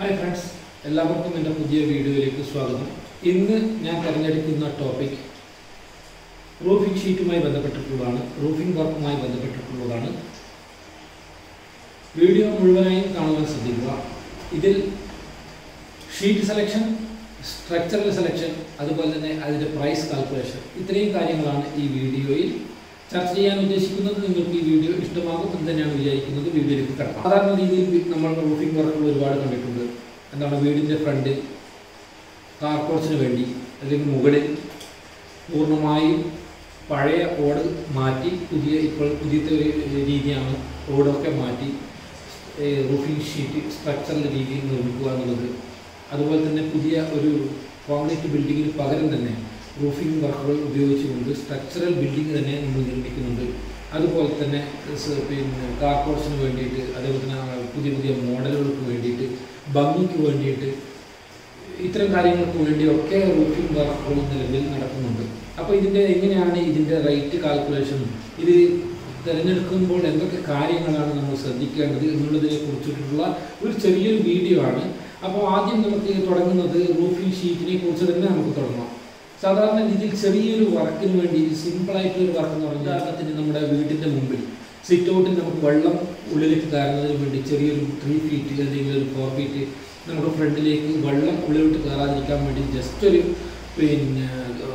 hi friends എല്ലാവർക്കും എൻ്റെ പുതിയ വീഡിയോയിലേക്ക് സ്വാഗതം ഇന്ന് ഞാൻ തിരഞ്ഞെടുക്കുന്ന ടോപ്പിക് റൂഫിംഗ് ഷീറ്റുമായി ബന്ധപ്പെട്ടിട്ടുള്ളതാണ് റൂഫിംഗ് വർക്കുമായി ബന്ധപ്പെട്ടിട്ടുള്ളതാണ് വീഡിയോ മുഴുവനായും കാണുവാൻ ശ്രദ്ധിക്കുക ഇതിൽ ഷീറ്റ് സെലക്ഷൻ സ്ട്രക്ചറൽ സെലക്ഷൻ അതുപോലെ തന്നെ അതിൻ്റെ പ്രൈസ് കാൽക്കുലേഷൻ ഇത്രയും കാര്യങ്ങളാണ് ഈ വീഡിയോയിൽ ചർച്ച ചെയ്യാൻ ഉദ്ദേശിക്കുന്നത് നിങ്ങൾക്ക് ഈ വീഡിയോ ഇഷ്ടമാകും എന്ന് തന്നെയാണ് വിചാരിക്കുന്നത് വീഡിയോയിലേക്ക് കിടക്കാം സാധാരണ രീതിയിൽ വി- നമ്മൾ റൂഫിംഗ് വർക്കുകൾ ഒരുപാട് കണ്ടിട്ടുണ്ട് എന്താണ് വീടിൻ്റെ ഫ്രണ്ടിൽ കാർപോർച്ചിന് വേണ്ടി അല്ലെങ്കിൽ മുകളിൽ പൂർണ്ണമായും പഴയ ഓട് മാറ്റി പുതിയ ഇപ്പോൾ പുതിയത്തെ ഒരു രീതിയാണ് ഓടൊക്കെ മാറ്റി റൂഫിംഗ് ഷീറ്റ് സ്ട്രക്ചറൽ രീതിയിൽ നിർമ്മിക്കുക എന്നുള്ളത് അതുപോലെ തന്നെ പുതിയ ഒരു കോൺക്രീറ്റ് ബിൽഡിങ്ങിന് പകരം തന്നെ റൂഫിംഗ് വർക്കുകൾ ഉപയോഗിച്ചുകൊണ്ട് സ്ട്രക്ചറൽ ബിൽഡിംഗ് തന്നെ നമ്മൾ നിർമ്മിക്കുന്നുണ്ട് അതുപോലെ തന്നെ സ് പിന്നെ കാർപോർട്സിന് വേണ്ടിയിട്ട് അതേപോലെ തന്നെ ആ പുതിയ പുതിയ മോഡലുകൾക്ക് വേണ്ടിയിട്ട് ഭംഗിക്ക് വേണ്ടിയിട്ട് ഇത്തരം കാര്യങ്ങൾക്ക് വേണ്ടിയൊക്കെ റൂഫിംഗ് വർക്കുകൾ നിലവിൽ നടക്കുന്നുണ്ട് അപ്പോൾ ഇതിൻ്റെ എങ്ങനെയാണ് ഇതിൻ്റെ റേറ്റ് കാൽക്കുലേഷൻ ഇത് തിരഞ്ഞെടുക്കുമ്പോൾ എന്തൊക്കെ കാര്യങ്ങളാണ് നമ്മൾ ശ്രദ്ധിക്കേണ്ടത് എന്നുള്ളതിനെ കുറിച്ചിട്ടുള്ള ഒരു ചെറിയൊരു വീഡിയോ ആണ് അപ്പോൾ ആദ്യം നമുക്ക് തുടങ്ങുന്നത് റൂഫിംഗ് ഷീറ്റിനെ കുറിച്ച് തന്നെ നമുക്ക് തുടങ്ങാം സാധാരണ രീതിയിൽ ചെറിയൊരു വർക്കിന് വേണ്ടി സിമ്പിളായിട്ടുള്ളൊരു വർക്ക് എന്ന് പറഞ്ഞാൽ ഉദാഹരണത്തിന് നമ്മുടെ വീടിൻ്റെ മുമ്പിൽ സിറ്റ് ഔട്ടിൽ നമുക്ക് വെള്ളം ഉള്ളിലേക്ക് കയറുന്നതിന് വേണ്ടി ചെറിയൊരു ത്രീ ഫീറ്റ് അല്ലെങ്കിൽ ഒരു ഫോർ ഫീറ്റ് നമ്മുടെ ഫ്രണ്ടിലേക്ക് വെള്ളം ഉള്ളിലോട്ട് കയറാതിരിക്കാൻ വേണ്ടി ജസ്റ്റ് ഒരു പിന്നെ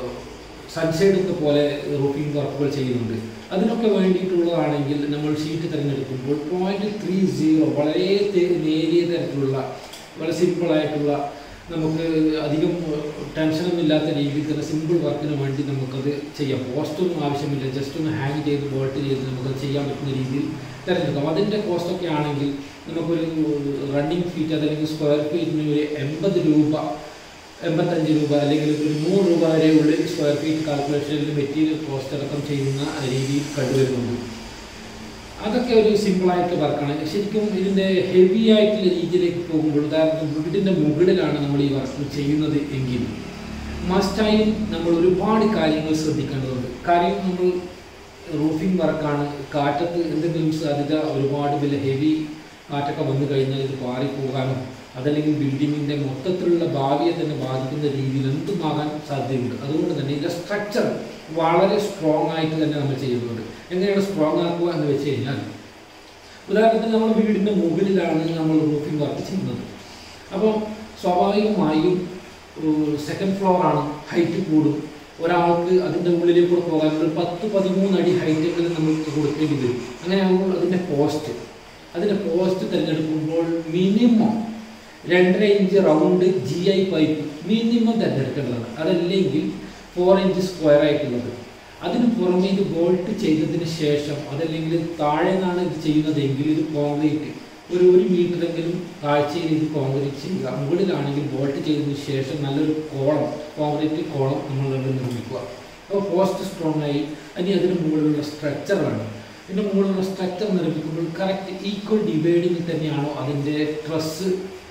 സൺസൈഡ് പോലെ റൂഫിംഗ് വർക്കുകൾ ചെയ്യുന്നുണ്ട് അതിനൊക്കെ വേണ്ടിയിട്ടുള്ളതാണെങ്കിൽ നമ്മൾ ഷീറ്റ് തിരഞ്ഞെടുക്കുമ്പോൾ പോയിന്റ് ത്രീ സീറോ വളരെ തെ- നേരിയ തരത്തിലുള്ള വളരെ സിമ്പിളായിട്ടുള്ള നമുക്ക് അധികം ടെൻഷനൊന്നും ഇല്ലാത്ത രീതിയിൽ തന്നെ സിമ്പിൾ വർക്കിന് വേണ്ടി നമുക്കത് ചെയ്യാം പോസ്റ്റൊന്നും ആവശ്യമില്ല ജസ്റ്റ് ഒന്ന് ഹാങ് ചെയ്ത് ബോൾട്ട് ചെയ്ത് നമുക്കത് ചെയ്യാൻ പറ്റുന്ന രീതിയിൽ തിരഞ്ഞെടുക്കാം അതിൻ്റെ കോസ്റ്റൊക്കെ ആണെങ്കിൽ നമുക്കൊരു റണ്ണിങ് ഫീറ്റ് അതല്ലെങ്കിൽ സ്ക്വയർ ഫീറ്റിന് ഒരു എൺപത് രൂപ എൺപത്തഞ്ച് രൂപ അല്ലെങ്കിൽ ഒരു നൂറ് രൂപ വരെ ഉള്ളിൽ സ്ക്വയർ ഫീറ്റ് കാൽക്കുലേഷനിൽ മെറ്റീരിയൽ കോസ്റ്റ് അടക്കം ചെയ്യുന്ന രീതിയിൽ കണ്ടുവരുന്നുണ്ട് അതൊക്കെ ഒരു സിമ്പിളായിട്ട് വർക്കാണ് ശരിക്കും ഇതിൻ്റെ ഹെവി ആയിട്ടുള്ള രീതിയിലേക്ക് പോകുമ്പോൾ ഉദാഹരണത്തിന് വീടിൻ്റെ മുകളിലാണ് നമ്മൾ ഈ വർക്ക് ചെയ്യുന്നത് എങ്കിൽ മസ്റ്റായും നമ്മൾ ഒരുപാട് കാര്യങ്ങൾ ശ്രദ്ധിക്കേണ്ടതുണ്ട് കാര്യം നമ്മൾ റൂഫിംഗ് വർക്കാണ് കാറ്റത്ത് എന്തെങ്കിലും സാധ്യത ഒരുപാട് വലിയ ഹെവി കാറ്റൊക്കെ വന്നു കഴിഞ്ഞാൽ ഇത് പാറിപ്പോകാനോ അതല്ലെങ്കിൽ ബിൽഡിങ്ങിൻ്റെ മൊത്തത്തിലുള്ള ഭാവിയെ തന്നെ ബാധിക്കുന്ന രീതിയിൽ എന്തുമാകാൻ സാധ്യതയുണ്ട് അതുകൊണ്ട് തന്നെ ഇതിൻ്റെ സ്ട്രക്ചർ വളരെ സ്ട്രോങ് ആയിട്ട് തന്നെ നമ്മൾ ചെയ്യുന്നുണ്ട് എങ്ങനെയാണ് സ്ട്രോങ് ആക്കുക എന്ന് വെച്ച് കഴിഞ്ഞാൽ ഉദാഹരണത്തിന് നമ്മൾ വീടിൻ്റെ മുകളിലാണ് നമ്മൾ റൂഫിംഗ് വർക്ക് ചെയ്യുന്നത് അപ്പോൾ സ്വാഭാവികമായും സെക്കൻഡ് ഫ്ലോറാണ് ഹൈറ്റ് കൂടും ഒരാൾക്ക് അതിൻ്റെ ഉള്ളിലേക്ക് കൂടെ പോകാൻ ഒരു പത്ത് പതിമൂന്ന് അടി ഹൈറ്റെങ്കിലും നമുക്ക് കൊടുക്കേണ്ടി വരും അങ്ങനെയാകുമ്പോൾ അതിൻ്റെ പോസ്റ്റ് അതിൻ്റെ പോസ്റ്റ് തിരഞ്ഞെടുക്കുമ്പോൾ മിനിമം രണ്ടര inch round G I pipe minimum തിരഞ്ഞെടുക്കേണ്ടതാണ് അതല്ലെങ്കിൽ ഫോർ ഇഞ്ച് സ്ക്വയർ ആയിട്ടുള്ളത് അതിന് പുറമെ ഇത് ബോൾട്ട് ചെയ്തതിന് ശേഷം അതല്ലെങ്കിൽ താഴെ നിന്നാണ് ഇത് ചെയ്യുന്നതെങ്കിൽ ഇത് കോൺക്രീറ്റ് ഒരു ഒരു മീറ്ററെങ്കിലും താഴ്ചയിൽ ഇത് കോൺക്രീറ്റ് ചെയ്യുക മുകളിലാണെങ്കിൽ ബോൾട്ട് ചെയ്തതിന് ശേഷം നല്ലൊരു കോളം കോൺക്രീറ്റ് കോളം നമ്മൾ ഇവിടെ നിർമ്മിക്കുക അപ്പോൾ പോസ്റ്റ് സ്ട്രോങ് ആയി ഇനി അതിന് മുകളിലുള്ള സ്ട്രക്ചർ വേണം ഇതിൻ്റെ മുകളിലുള്ള സ്ട്രക്ചർ നിർമ്മിക്കുമ്പോൾ കറക്റ്റ് ഈക്വൽ ഡിവൈഡിങ്ങിൽ തന്നെയാണോ അതിൻ്റെ ട്രസ്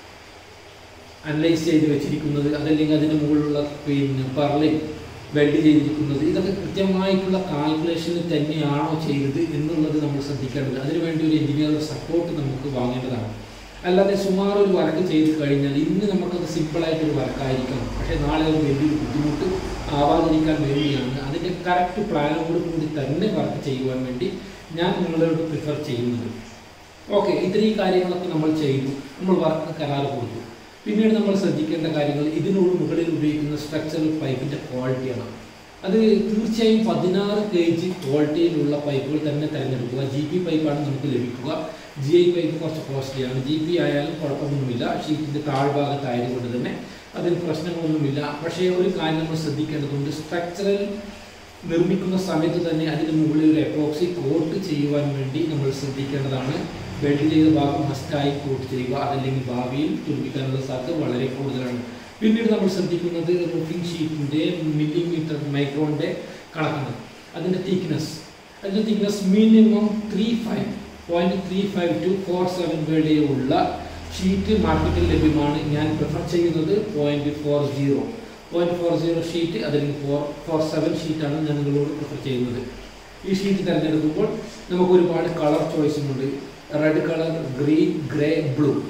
അനലൈസ് ചെയ്ത് വെച്ചിരിക്കുന്നത് അതല്ലെങ്കിൽ അതിന് മുകളിലുള്ള പിന്നെ പർലിംഗ് വെൽഡ് ചെയ്തിരിക്കുന്നത് ഇതൊക്കെ കൃത്യമായിട്ടുള്ള കാൽക്കുലേഷനിൽ തന്നെയാണോ ചെയ്തത് എന്നുള്ളത് നമ്മൾ ശ്രദ്ധിക്കേണ്ടത് അതിനുവേണ്ടി ഒരു എഞ്ചിനീയറുടെ സപ്പോർട്ട് നമുക്ക് വാങ്ങേണ്ടതാണ് അല്ലാതെ സുമാർ ഒരു വർക്ക് ചെയ്ത് കഴിഞ്ഞാൽ ഇന്ന് നമുക്കത് സിമ്പിളായിട്ടൊരു വർക്കായിരിക്കണം പക്ഷേ നാളെ അത് വലിയൊരു ബുദ്ധിമുട്ട് ആവാതിരിക്കാൻ വേണ്ടിയാണ് അതിൻ്റെ കറക്റ്റ് പ്ലാനോട് കൂടി തന്നെ വർക്ക് ചെയ്യുവാൻ വേണ്ടി ഞാൻ നിങ്ങളോട് പ്രിഫർ ചെയ്യുന്നത് ഓക്കെ ഇത്രയും കാര്യങ്ങളൊക്കെ നമ്മൾ ചെയ്തു നമ്മൾ വർക്ക് കരാർ കൊടുത്തു പിന്നീട് നമ്മൾ ശ്രദ്ധിക്കേണ്ട കാര്യങ്ങൾ ഇതിനോട് മുകളിൽ ഉപയോഗിക്കുന്ന സ്ട്രക്ചറൽ പൈപ്പിൻ്റെ ക്വാളിറ്റിയാണ് അത് തീർച്ചയായും പതിനാറ് കെ ജി ക്വാളിറ്റിയിലുള്ള പൈപ്പുകൾ തന്നെ തിരഞ്ഞെടുക്കുക ജി പി പൈപ്പാണ് നമുക്ക് ലഭിക്കുക ജി ഐ പൈപ്പ് കുറച്ച് കോസ്റ്റ്ലിയാണ് ജി പി ആയാലും കുഴപ്പമൊന്നുമില്ല ഷീറ്റിൻ്റെ താഴ്ഭാഗത്തായതുകൊണ്ട് തന്നെ അതിന് പ്രശ്നങ്ങളൊന്നുമില്ല പക്ഷേ ഒരു കാര്യം നമ്മൾ ശ്രദ്ധിക്കേണ്ടതുണ്ട് സ്ട്രക്ചറൽ നിർമ്മിക്കുന്ന സമയത്ത് തന്നെ അതിന് മുകളിൽ ഒരു എപ്പോക്സി കോട്ട് ചെയ്യുവാൻ വേണ്ടി നമ്മൾ ശ്രദ്ധിക്കേണ്ടതാണ് വെൽഡ് ചെയ്ത ഭാഗം മസ്റ്റായി കോട്ട് ചെയ്യുക അതല്ലെങ്കിൽ ഭാവിയിൽ തുറപ്പിക്കാനുള്ള സാധ്യത വളരെ കൂടുതലാണ് പിന്നീട് നമ്മൾ ശ്രദ്ധിക്കുന്നത് റൂഫിംഗ് ഷീറ്റിൻ്റെ മില്ലിമീറ്റർ മൈക്രോണിൻ്റെ കണക്കാണ് അതിൻ്റെ തിക്നെസ് അതിൻ്റെ thickness minimum three five point three five two four seven വരെയുള്ള ഷീറ്റ് മാർക്കറ്റിൽ ലഭ്യമാണ് ഞാൻ പ്രിഫർ ചെയ്യുന്നത് point four zero point four zero sheet അതല്ലെങ്കിൽ ഫോർ ഫോർ സെവൻ ഷീറ്റാണ് ഞാൻ നിങ്ങളോട് പ്രിഫർ ചെയ്യുന്നത് ഈ ഷീറ്റ് തിരഞ്ഞെടുക്കുമ്പോൾ നമുക്ക് ഒരുപാട് കളർ ചോയ്സുമുണ്ട് red colour green grey blue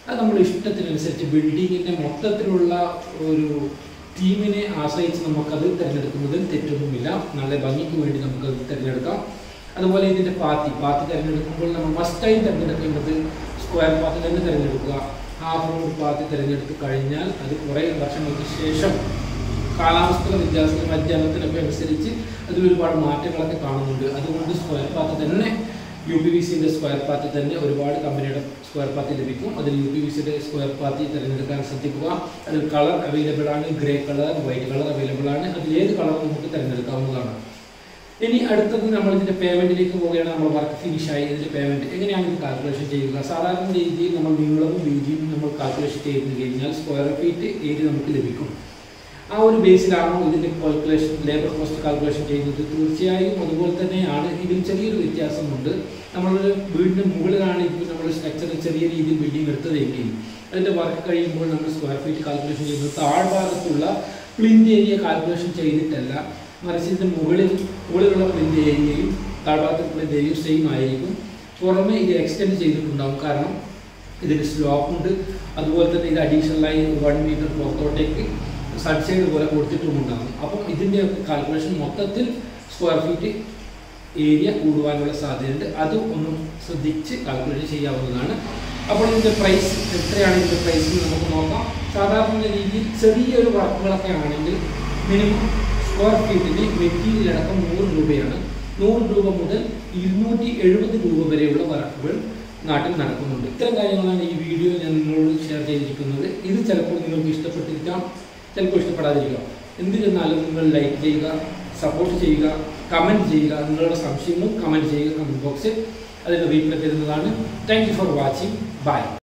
അത് നമ്മുടെ ഇഷ്ടത്തിനനുസരിച്ച് ബിൽഡിങ്ങിൻ്റെ മൊത്തത്തിലുള്ള ഒരു തീമിനെ ആശ്രയിച്ച് നമുക്കത് തിരഞ്ഞെടുക്കുന്നതിൽ തെറ്റൊന്നുമില്ല നല്ല ഭംഗിക്ക് വേണ്ടി നമുക്കത് തിരഞ്ഞെടുക്കാം അതുപോലെ ഇതിൻ്റെ പാത്തി പാത്തി തിരഞ്ഞെടുക്കുമ്പോൾ നമ്മൾ മസ്റ്റായി തിരഞ്ഞെടുക്കേണ്ടത് സ്ക്വയർ പാത്തി തന്നെ തിരഞ്ഞെടുക്കുക ഹാഫ് റൗണ്ട് പാത്തി തിരഞ്ഞെടുത്ത് കഴിഞ്ഞാൽ അത് കുറേ വർഷങ്ങൾക്ക് ശേഷം കാലാവസ്ഥ വ്യത്യാസത്തിനും അധ്യാപനത്തിനൊക്കെ അനുസരിച്ച് അതിൽ ഒരുപാട് മാറ്റങ്ങളൊക്കെ കാണുന്നുണ്ട് അതുകൊണ്ട് സ്ക്വയർ പാത്ത് തന്നെ യു പി വി സിൻ്റെ സ്ക്വയർ പാത്ത് തന്നെ ഒരുപാട് കമ്പനിയുടെ സ്ക്വയർ പാത്ത് ലഭിക്കും അതിൽ യു പി വി സിയുടെ സ്ക്വയർ പാത്തി തിരഞ്ഞെടുക്കാൻ ശ്രദ്ധിക്കുക അതിൽ കളർ അവൈലബിൾ ആണ് grey colour white colour available ആണ് അതിൽ ഏത് കളർ നമുക്ക് തിരഞ്ഞെടുക്കാവുന്നതാണ് ഇനി അടുത്തത് നമ്മൾ ഇതിന്റെ പേയ്മെന്റിലേക്ക് പോവുകയാണ് നമ്മൾ വർക്ക് ഫിനിഷ് ആയി ഇതിന്റെ പേയ്മെന്റ് എങ്ങനെയാണ് ഇത് കാൽക്കുലേഷൻ ചെയ്യുക സാധാരണ രീതിയിൽ നമ്മൾ നീളവും വീതിയും നമ്മൾ കാൽക്കുലേഷൻ ചെയ്ത് കഴിഞ്ഞാൽ സ്ക്വയർ ഫീറ്റ് ഏരിയ നമുക്ക് ലഭിക്കും ആ ഒരു ബേസിലാണോ ഇതിന്റെ കാൽക്കുലേഷൻ ലേബർ കോസ്റ്റ് കാൽക്കുലേഷൻ ചെയ്യുന്നത് തീർച്ചയായും അതുപോലെ തന്നെയാണ് ഇതിൽ ചെറിയൊരു വ്യത്യാസമുണ്ട് നമ്മളൊരു വീടിന് മുകളിലാണ് ഇപ്പോൾ നമ്മൾ സ്ട്രക്ചർ ചെറിയ രീതിയിൽ ബിൽഡിംഗ് എടുത്തതെങ്കിൽ അതിന്റെ വർക്ക് കഴിയുമ്പോൾ നമ്മൾ സ്ക്വയർ ഫീറ്റ് കാൽക്കുലേഷൻ ചെയ്യുന്നത് താഴ്ഭാഗത്തുള്ള പ്ലിന്റ് ഏരിയ കാൽക്കുലേഷൻ ചെയ്തിട്ടല്ല മറിച്ച് ഇതിന് മുകളിൽ മുകളിലുള്ള പ്ലിന്റ് ഏരിയയും താഴ്ഭാഗത്തെ പ്ലിന്റ് ഏരിയയും സെയിം ആയിരിക്കും പുറമെ ഇത് എക്സ്റ്റെൻഡ് ചെയ്തിട്ടുണ്ടാകും കാരണം ഇതിന് സ്ലോപ്പ് ഉണ്ട് അതുപോലെ തന്നെ ഇത് അഡീഷണലായി വൺ മീറ്റർ പുറത്തോട്ടേക്ക് സൺസൈഡ് പോലെ കൊടുത്തിട്ടുമുണ്ടാകും അപ്പം ഇതിൻ്റെ കാൽക്കുലേഷൻ മൊത്തത്തിൽ സ്ക്വയർ ഫീറ്റ് ഏരിയ കൂടുവാനുള്ള സാധ്യതയുണ്ട് അത് ഒന്നും ശ്രദ്ധിച്ച് കാൽക്കുലേറ്റ് ചെയ്യാവുന്നതാണ് അപ്പോൾ ഇതിൻ്റെ പ്രൈസ് എത്രയാണ് ഇതിൻ്റെ പ്രൈസ് എന്ന് നമുക്ക് നോക്കാം സാധാരണ രീതിയിൽ ചെറിയൊരു വർക്കുകളൊക്കെ ആണെങ്കിൽ മിനിമം സ്ക്വയർ ഫീറ്റിന് മെറ്റീരിയൽ അടക്കം നൂറ് രൂപയാണ് നൂറ് രൂപ മുതൽ ഇരുന്നൂറ്റി എഴുപത് രൂപ വരെയുള്ള വർക്കുകൾ നാട്ടിൽ നടക്കുന്നുണ്ട് ഇത്തരം കാര്യങ്ങളാണ് ഈ വീഡിയോ ഞാൻ നിങ്ങളോട് ഷെയർ ചെയ്തിരിക്കുന്നത് ഇത് ചിലപ്പോൾ നിങ്ങൾക്ക് ഇഷ്ടപ്പെട്ടിരിക്കാം ചിലപ്പോൾ ഇഷ്ടപ്പെടാതിരിക്കാം എന്തിരുന്നാലും നിങ്ങൾ ലൈക്ക് ചെയ്യുക സപ്പോർട്ട് ചെയ്യുക കമൻറ്റ് ചെയ്യുക നിങ്ങളുടെ സംശയങ്ങളും കമൻറ്റ് ചെയ്യുക കമൻറ്റ് ബോക്സിൽ അതിന് റീപ്ലൈ തരുന്നതാണ് thank you for watching by